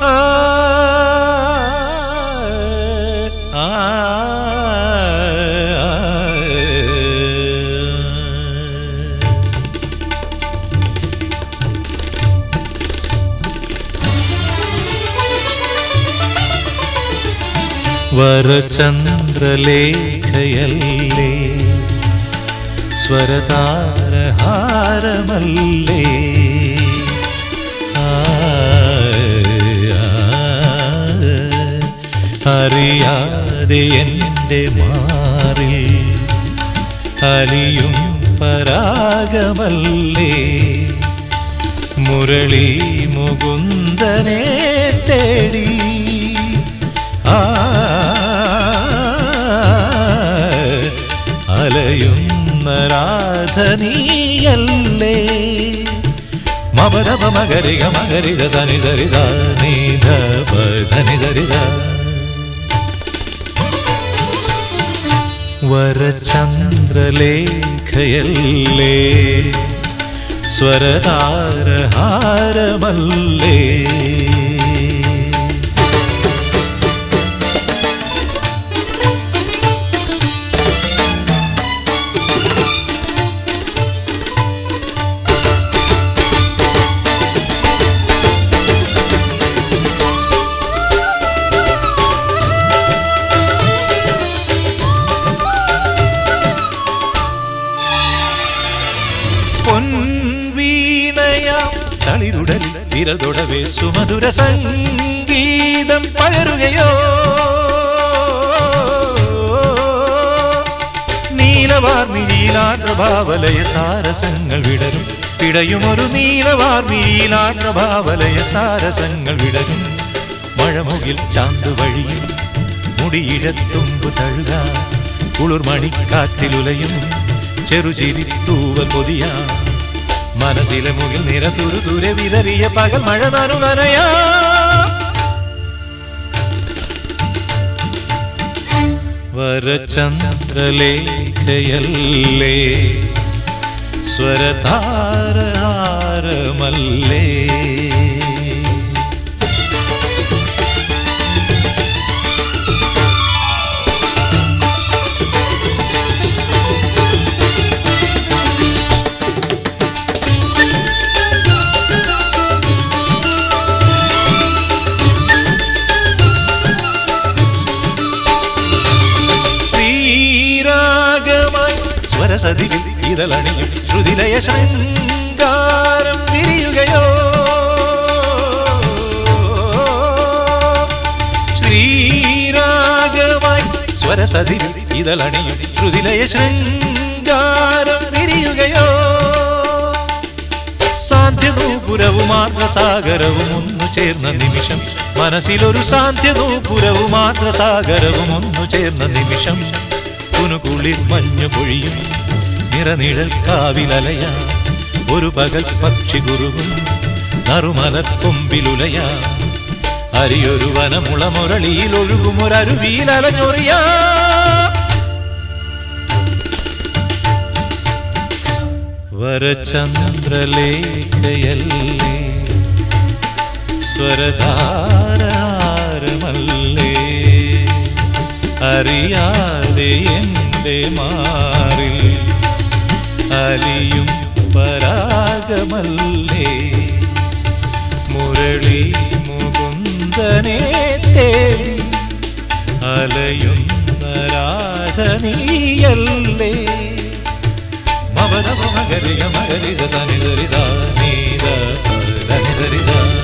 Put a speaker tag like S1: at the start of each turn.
S1: ആ, ആ, ആ. വരചന്ദ്രലേഖയല്ലേ സ്വരതാരഹാരമല്ലേ ആ, ആ, അറിയാതെ എൻ്റെ മാറിൽ അലിയും പരാഗമല്ലേ മുരളി മുകുന്ദനെ തേടി ആ അലയുന്ന രാധനീയല്ലേ മപരപ മകരിക മകരിത ധനി ധരിത നീധ ധനി ധരിത വരചന്ദ്രലേഖയല്ലേ സ്വരതാരഹാരമല്ലേ പൊൻവീണയാം തളിരുടൽ വിരൽ തൊടവേ സുമധുര സംഗീതം പകരുകയോ നീലവാർമിഴീലാഗ്രഭാവലയ സാരസങ്ങൾ വിടരും പിടയുമൊരു നീലവാർമിഴീലാഗ്രഭാവലയ സാരസങ്ങൾ വിടരും മഴമുകിൽ ചാന്തു വഴിയും മുടിയിഴത്തുമ്പു തഴുക കുളിർമണിക്കാറ്റിലുലയും ചെറുചിരി തൂവൽ പൊതിയാ മനസ്സിലെ മുകിൽ നിര തുരു ദൂരെ വിതറിയ പകൽ മഴ നനു നനയാ വരചന്ദ്രലേഖയല്ലേ സ്വരതാരഹാരമല്ലേ ശ്രീരാഗമായി സ്വരസതിയിൽ ഇതളണിയും ശ്രുതിലയ ശൃംഗാരം വിരിയുകയോ ശ്രീരാഗമായി സ്വരസതിയിൽ ഇതളണിയും ശ്രുതിലയ ശൃംഗാരം വിരിയുകയോ സാന്ധ്യനൂപുരവും ആർദ്രസാഗരവും ഒന്നു ചേർന്ന നിമിഷം മനസ്സിലൊരു സാന്ധ്യനൂപുരവും ആർദ്രസാഗരവും ഒന്നു ചേർന്ന നിമിഷം കുനുകുളിർ മഞ്ഞു പൊഴിയും നിറനിഴൽ കാവിലലയ ഒരു പകൽ പക്ഷി കുറുകും നറുമലർ കൊമ്പിലുലയ അരിയൊരു വനമുള മുരളിയിൽ ഒഴുകും ഒരരുവിയിലലഞ്ഞൊറിയാ വരചന്ദ്രലേഖയല്ലേ സ്വരധാരമല്ലേ അറിയാതെ എൻ്റെ മാറിൽ അലിയും പരാഗമല്ലേ മുരളി മുകുന്ദനെ തേടി അലയുന്ന രാധനീയല്ലേ മവനവ മകരിക മകരിത തനിതരിത നീത തനിതരിത